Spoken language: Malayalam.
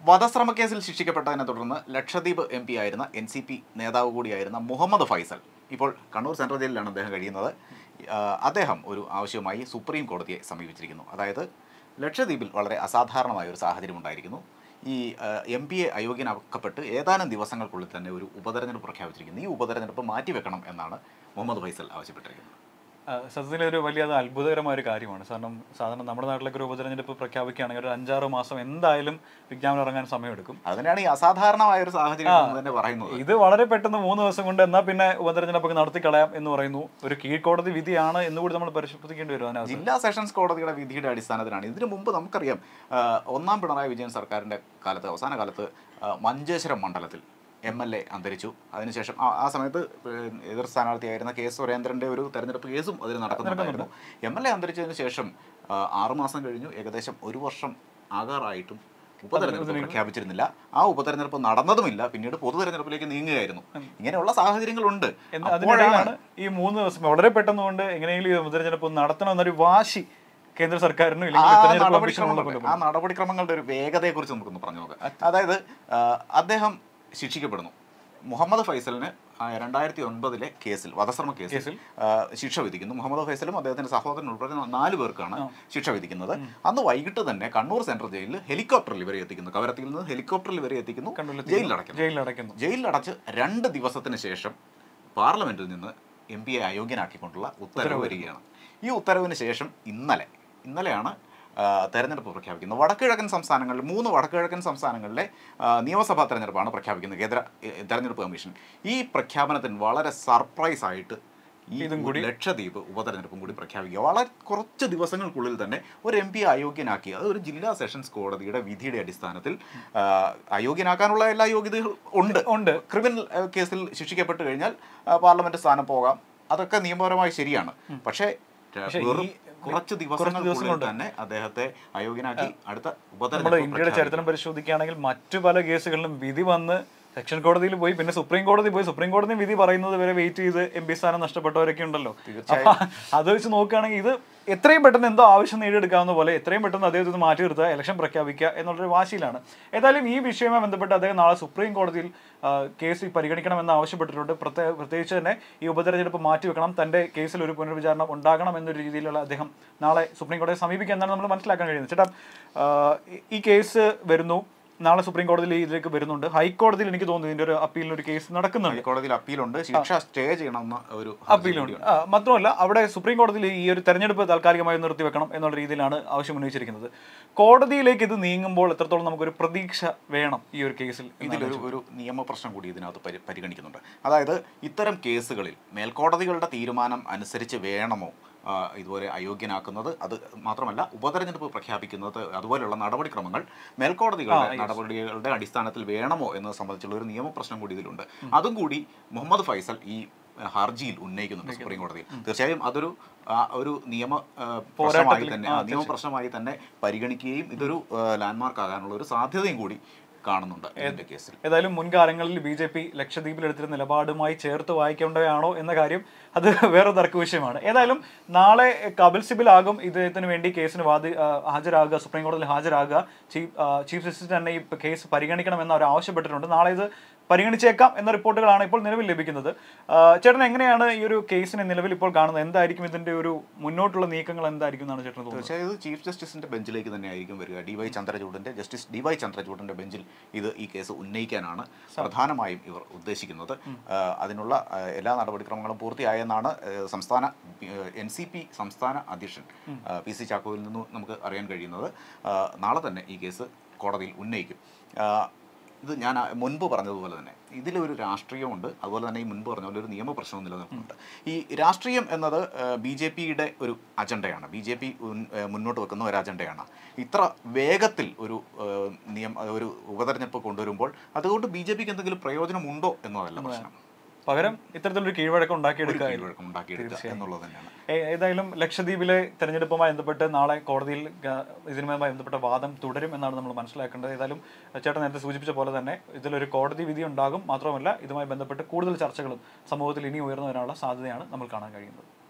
വധശ്രമ കേസിൽ ശിക്ഷിക്കപ്പെട്ടതിനെ തുടർന്ന് ലക്ഷദ്വീപ് എം പി ആയിരുന്ന എൻ സി പി നേതാവ് കൂടിയായിരുന്ന മുഹമ്മദ് ഫൈസൽ ഇപ്പോൾ കണ്ണൂർ സെൻട്രൽ ജയിലിലാണ് അദ്ദേഹം കഴിയുന്നത് ആ, അദ്ദേഹം ഒരു ആവശ്യവുമായി സുപ്രീം കോടതിയെ സമീപിച്ചിരിക്കുന്നു അതായത് ലക്ഷദ്വീപിൽ വളരെ അസാധാരണമായ ഒരു സാഹചര്യം ഉണ്ടായിരിക്കുന്നു ഈ എം പി എ അയോഗ്യനാക്കപ്പെട്ട് ഏതാനും ദിവസങ്ങൾക്കുള്ളിൽ തന്നെ ഒരു ഉപതെരഞ്ഞെടുപ്പ് പ്രഖ്യാപിച്ചിരിക്കുന്നു ഈ ഉപതെരഞ്ഞെടുപ്പ് മാറ്റിവെക്കണം എന്നാണ് മുഹമ്മദ് ഫൈസൽ ആവശ്യപ്പെട്ടിരിക്കുന്നത് ആ, സത്യത്തിൽ ഒരു വലിയ അത് അത്ഭുതകരമായ ഒരു കാര്യമാണ് കാരണം സാധാരണ നമ്മുടെ നാട്ടിലൊക്കെ ഒരു ഉപതെരഞ്ഞെടുപ്പ് പ്രഖ്യാപിക്കുകയാണെങ്കിൽ ഒരു അഞ്ചാറ് മാസം എന്തായാലും വിജ്ഞാപനം ഇറങ്ങാൻ സമയമെടുക്കും അതിനാണ് ഈ അസാധാരണമായ ഒരു സാഹചര്യം എന്ന് തന്നെ പറയുന്നത് ഇത് വളരെ പെട്ടെന്ന് മൂന്ന് ദിവസം കൊണ്ട് എന്നാൽ പിന്നെ ഉപതെരഞ്ഞെടുപ്പ് നടത്തി കളയാം എന്ന് പറയുന്നു ഒരു കീഴ്ക്കോടതി വിധിയാണ് എന്നുകൂടി നമ്മൾ പരിശോധിക്കേണ്ടി വരും അതിനകത്ത് ജില്ലാ സെഷൻസ് കോടതിയുടെ വിധിയുടെ അടിസ്ഥാനത്തിലാണ് ഇതിനു മുമ്പ് നമുക്കറിയാം ആ, ഒന്നാം പിണറായി വിജയൻ സർക്കാരിൻ്റെ കാലത്ത് അവസാന കാലത്ത് ആ, മഞ്ചേശ്വരം മണ്ഡലത്തിൽ എം എൽ എ അന്തരിച്ചു അതിനുശേഷം ആ ആ സമയത്ത് ഏഹ്, എതിർ സ്ഥാനാർത്ഥിയായിരുന്ന കെ സുരേന്ദ്രൻ്റെ ഒരു തെരഞ്ഞെടുപ്പ് കേസും അതിൽ നടക്കുന്നുണ്ടായിരുന്നു എം എൽ എ അന്തരിച്ചതിന് ശേഷം ആ, ആറുമാസം കഴിഞ്ഞു ഏകദേശം ഒരു വർഷം ആകാറായിട്ടും ഉപതെരഞ്ഞെടുപ്പ് പ്രഖ്യാപിച്ചിരുന്നില്ല ആ ഉപതെരഞ്ഞെടുപ്പ് നടന്നതുമില്ല പിന്നീട് പൊതു തെരഞ്ഞെടുപ്പിലേക്ക് നീങ്ങുകയായിരുന്നു ഇങ്ങനെയുള്ള സാഹചര്യങ്ങളുണ്ട് എന്ന് അപ്പോഴാണ് അതിനിടയിലാണ് ഈ മൂന്ന് ദിവസം വളരെ പെട്ടെന്ന് കൊണ്ട് എങ്ങനെയെങ്കിലും ഈ ഉപതെരഞ്ഞെടുപ്പ് നടത്തണം എന്നൊരു വാശി കേന്ദ്ര സർക്കാരിനും ആ ഇല്ലെങ്കിൽ തെരഞ്ഞെടുപ്പ് കമ്മീഷനുള്ള നടപടിക്രമങ്ങളുടെ ആ നടപടിക്രമങ്ങളുടെ ഒരു വേഗതയെക്കുറിച്ച് നമുക്കൊന്ന് പറഞ്ഞു നോക്കാം അതായത് ആ, അദ്ദേഹം ശിക്ഷിക്കപ്പെടുന്നു മുഹമ്മദ് ഫൈസലിന് ആ, രണ്ടായിരത്തി ഒൻപതിലെ കേസിൽ വധശ്രമ കേസിൽ കേസിൽ ആ, ശിക്ഷ വിധിക്കുന്നു മുഹമ്മദ് ഫൈസലും അദ്ദേഹത്തിന്റെ സഹോദരൻ ഉൾപ്പെടെ നാല് പേർക്കാണ് ശിക്ഷ വിധിക്കുന്നത് അന്ന് വൈകിട്ട് തന്നെ കണ്ണൂർ സെൻട്രൽ ജയിലിൽ ഹെലികോപ്റ്ററിൽ ഇവരെ എത്തിക്കുന്നു കവരത്തിയിൽ നിന്ന് ഹെലികോപ്റ്ററിൽ ഇവരെ എത്തിക്കുന്നു കണ്ണൂരിലെത്തിക്കുന്നു. ജയിലിൽ അടയ്ക്കുന്നു ജയിലിൽ അടയ്ക്കുന്നു ജയിലിലടച്ച് രണ്ട് ദിവസത്തിന് ശേഷം പാർലമെന്റിൽ നിന്ന് എം പിയെ അയോഗ്യനാക്കിക്കൊണ്ടുള്ള ഉത്തരവ് വരികയാണ് ഈ ഉത്തരവിന് ശേഷം ഇന്നലെ ഇന്നലെയാണ് ആ, തെരഞ്ഞെടുപ്പ് പ്രഖ്യാപിക്കുന്നത് വടക്കുകിഴക്കൻ സംസ്ഥാനങ്ങളിൽ മൂന്ന് വടക്കുകിഴക്കൻ സംസ്ഥാനങ്ങളിലെ ആ, നിയമസഭാ തെരഞ്ഞെടുപ്പാണ് പ്രഖ്യാപിക്കുന്നത് കേന്ദ്ര ഏ, തെരഞ്ഞെടുപ്പ് കമ്മീഷൻ ഈ പ്രഖ്യാപനത്തിന് വളരെ സർപ്രൈസ് ആയിട്ട് ഈ ലക്ഷദ്വീപ് ഉപതെരഞ്ഞെടുപ്പും കൂടി പ്രഖ്യാപിക്കുക വളരെ കുറച്ച് ദിവസങ്ങൾക്കുള്ളിൽ തന്നെ ഒരു എം പി അയോഗ്യനാക്കി അത് ഒരു ജില്ലാ സെഷൻസ് കോടതിയുടെ വിധിയുടെ അടിസ്ഥാനത്തിൽ ആ, അയോഗ്യനാക്കാനുള്ള എല്ലാ യോഗ്യതകളും ഉണ്ട് ഉണ്ട് ക്രിമിനൽ ഏഹ്, കേസിൽ ശിക്ഷിക്കപ്പെട്ട് കഴിഞ്ഞാൽ ആ, പാർലമെന്റ് സ്ഥാനം പോകാം അതൊക്കെ നിയമപരമായി ശരിയാണ് പക്ഷേ വെറും കുറച്ച് ദിവസങ്ങൾക്കുള്ളിൽ തന്നെ അദ്ദേഹത്തെ അയോഗ്യനാക്കി അടുത്ത നമ്മൾ ഉപതെരഞ്ഞെടുപ്പ് ഇന്ത്യയുടെ ചരിത്രം പരിശോധിക്കുകയാണെങ്കിൽ മറ്റു പല കേസുകളിലും വിധി വന്ന് സെക്ഷൻ കോടതിയിൽ പോയി പിന്നെ സുപ്രീം കോടതി പോയി സുപ്രീം കോടതി വിധി പറയുന്നത് വരെ വെയിറ്റ് ചെയ്ത് എം പി സ്ഥാനം നഷ്ടപ്പെട്ടവരൊക്കെ ഉണ്ടല്ലോ അപ്പൊ അത് വെച്ച് നോക്കുകയാണെങ്കിൽ ഇത് എത്രയും പെട്ടെന്ന് എന്തോ ആവശ്യം നേടിയെടുക്കാവുന്ന പോലെ എത്രയും പെട്ടെന്ന് അദ്ദേഹത്തിന് മാറ്റി നിർത്തുക ഇലക്ഷൻ പ്രഖ്യാപിക്കുക എന്നുള്ളൊരു വാശിയിലാണ് ഏതായാലും ഈ വിഷയവുമായി ബന്ധപ്പെട്ട് അദ്ദേഹം നാളെ സുപ്രീം കോടതിയിൽ ആ, കേസ് പരിഗണിക്കണമെന്ന് ആവശ്യപ്പെട്ടിട്ടുണ്ട് പ്രത്യേക പ്രത്യേകിച്ച് തന്നെ ഈ ഉപതെരഞ്ഞെടുപ്പ് മാറ്റിവെക്കണം തന്റെ കേസിൽ ഒരു പുനർവിചാരണ ഉണ്ടാകണം എന്നൊരു രീതിയിലുള്ള അദ്ദേഹം നാളെ സുപ്രീം കോടതിയെ സമീപിക്കുക എന്നാണ് നമ്മൾ മനസ്സിലാക്കാൻ കഴിയുന്നത് ചേട്ടാ ആ, ഈ- ഈ കേസ് വരുന്നു നാളെ സുപ്രീം കോടതിയിൽ ഇതിലേക്ക് വരുന്നുണ്ട് ഹൈക്കോടതിയിൽ എനിക്ക് തോന്നുന്നു ഇതിന്റെ ഒരു അപ്പീലിന് ഒരു കേസ് നടക്കുന്നുണ്ട് ഹൈക്കോടതിയിൽ അപ്പീലുണ്ട് ശിക്ഷ സ്റ്റേ ചെയ്യണമെന്ന ഒരു അപ്പീലുണ്ട് ആ, മാത്രമല്ല അവിടെ സുപ്രീം കോടതിയിൽ ഈ ഒരു തെരഞ്ഞെടുപ്പ് താൽക്കാലികമായി നിർത്തിവെക്കണം എന്നുള്ള രീതിയിലാണ് ആവശ്യം ഉന്നയിച്ചിരിക്കുന്നത് കോടതിയിലേക്ക് ഇത് നീങ്ങുമ്പോൾ എത്രത്തോളം നമുക്കൊരു പ്രതീക്ഷ വേണം ഈ ഒരു കേസിൽ ഇതിലൊരു ഒരു നിയമപ്രശ്നം കൂടി ഇതിനകത്ത് പരി പരിഗണിക്കുന്നുണ്ട് അതായത് ഇത്തരം കേസുകളിൽ മേൽക്കോടതികളുടെ തീരുമാനം അനുസരിച്ച് വേണമോ ആ, ഇതുപോലെ അയോഗ്യനാക്കുന്നത് അത് മാത്രമല്ല ഉപതെരഞ്ഞെടുപ്പ് പ്രഖ്യാപിക്കുന്നത് അതുപോലെയുള്ള നടപടിക്രമങ്ങൾ മേൽക്കോടതികളുടെ നടപടികളുടെ അടിസ്ഥാനത്തിൽ വേണമോ എന്നത് സംബന്ധിച്ചുള്ള ഒരു നിയമപ്രശ്നം കൂടി ഇതിലുണ്ട് അതും കൂടി മുഹമ്മദ് ഫൈസൽ ഈ ഹർജിയിൽ ഉന്നയിക്കുന്നുണ്ട് സുപ്രീം കോടതിയിൽ തീർച്ചയായും അതൊരു ആ, ഒരു നിയമ ആ, പ്രശ്നമായി തന്നെ ആ, നിയമ പ്രശ്നമായി തന്നെ പരിഗണിക്കുകയും ഇതൊരു ലാൻഡ്മാർക്ക് ആകാനുള്ള ഒരു സാധ്യതയും കൂടി കാണുന്നുണ്ട് ഇതിന്റെ കേസിൽ ഏതായാലും മുൻകാലങ്ങളിൽ ബി ജെ പി ലക്ഷദ്വീപിൽ എടുത്തിരുന്ന നിലപാടുമായി ചേർത്ത് വായിക്കേണ്ടതാണോ എന്ന കാര്യം അത് വേറെ തർക്ക വിഷയമാണ് ഏതായാലും നാളെ കപിൽ സിബിലാകും ഇദ്ദേഹത്തിന് വേണ്ടി കേസിന് വാദി ആ, ഹാജരാകുക സുപ്രീം കോടതിയിൽ ഹാജരാകുക ചീഫ് ആ, ചീഫ് ജസ്റ്റിസ് തന്നെ ഈ കേസ് പരിഗണിക്കണമെന്ന് അവർ ആവശ്യപ്പെട്ടിട്ടുണ്ട് നാളെ ഇത് പരിഗണിച്ചേക്കാം എന്ന റിപ്പോർട്ടുകളാണ് ഇപ്പോൾ നിലവിൽ ലഭിക്കുന്നത് ആ, ചേട്ടൻ എങ്ങനെയാണ് ഈ ഒരു കേസിനെ നിലവിൽ ഇപ്പോൾ കാണുന്നത് എന്തായിരിക്കും ഇതിന്റെ ഒരു മുന്നോട്ടുള്ള നീക്കങ്ങൾ എന്തായിരിക്കും എന്നാണ് ചേട്ടൻ തോന്നുന്നത് തീർച്ചയായും ഇത് ചീഫ് ജസ്റ്റിസിന്റെ ബെഞ്ചിലേക്ക് തന്നെ ആയിരിക്കും വരിക ഡി വൈ ചന്ദ്രചൂഡിന്റെ ജസ്റ്റിസ് ഡി വൈ ചന്ദ്രചൂഡിന്റെ ബെഞ്ചിൽ ഇത് ഈ കേസ് ഉന്നയിക്കാനാണ് പ്രധാനമായും ഇവർ ഉദ്ദേശിക്കുന്നത് ആ, അതിനുള്ള ആ, എല്ലാ നടപടിക്രമങ്ങളും പൂർത്തിയായെന്നാണ് ആ, സംസ്ഥാന എൻ സി പി സംസ്ഥാന അധ്യക്ഷൻ ആ, പി സി ചാക്കോയിൽ നിന്നും നമുക്ക് അറിയാൻ കഴിയുന്നത് ആ, നാളെ തന്നെ ഈ കേസ് കോടതിയിൽ ഉന്നയിക്കും ആ, ഇത് ഞാൻ ആ മുൻപ് പറഞ്ഞതുപോലെ തന്നെ ഇതിലൊരു രാഷ്ട്രീയമുണ്ട് അതുപോലെ തന്നെ ഈ മുൻപ് പറഞ്ഞ പോലെ ഒരു നിയമപ്രശ്നവും നിലനിൽക്കുന്നുണ്ട് ഈ രാഷ്ട്രീയം എന്നത് ബി ജെ പിയുടെ ഒരു അജണ്ടയാണ് ബി ജെ പി മുന്നോട്ട് വെക്കുന്ന ഒരു അജണ്ടയാണ് ഇത്ര വേഗത്തിൽ ഒരു ഏഹ്, നിയമ ഒരു ഉപതെരഞ്ഞെടുപ്പ് കൊണ്ടുവരുമ്പോൾ അതുകൊണ്ട് ബി ജെ പിക്ക് എന്തെങ്കിലും പ്രയോജനമുണ്ടോ എന്നതല്ല പ്രശ്നം പകരം ഇത്തരത്തിലൊരു കീഴ്വഴക്കം ഉണ്ടാക്കിയെടുക്കുക കീഴ്വഴക്കം ഉണ്ടാക്കിയെടുക്കുക എന്നുള്ളത് തന്നെയാണ് ഏ- ഏതായാലും ലക്ഷദ്വീപിലെ തെരഞ്ഞെടുപ്പുമായി ബന്ധപ്പെട്ട് നാളെ കോടതിയിൽ ഗ- ഇതിനുമായി ബന്ധപ്പെട്ട വാദം തുടരും എന്നാണ് നമ്മൾ മനസ്സിലാക്കേണ്ടത് ഏതായാലും ചേട്ടൻ നേരത്തെ സൂചിപ്പിച്ച പോലെ തന്നെ ഇതിലൊരു കോടതി വിധി ഉണ്ടാകും മാത്രമല്ല ഇതുമായി ബന്ധപ്പെട്ട് കൂടുതൽ ചർച്ചകളും സമൂഹത്തിൽ ഇനി ഉയർന്നു വരാനുള്ള സാധ്യതയാണ് നമ്മൾ കാണാൻ കഴിയുന്നത്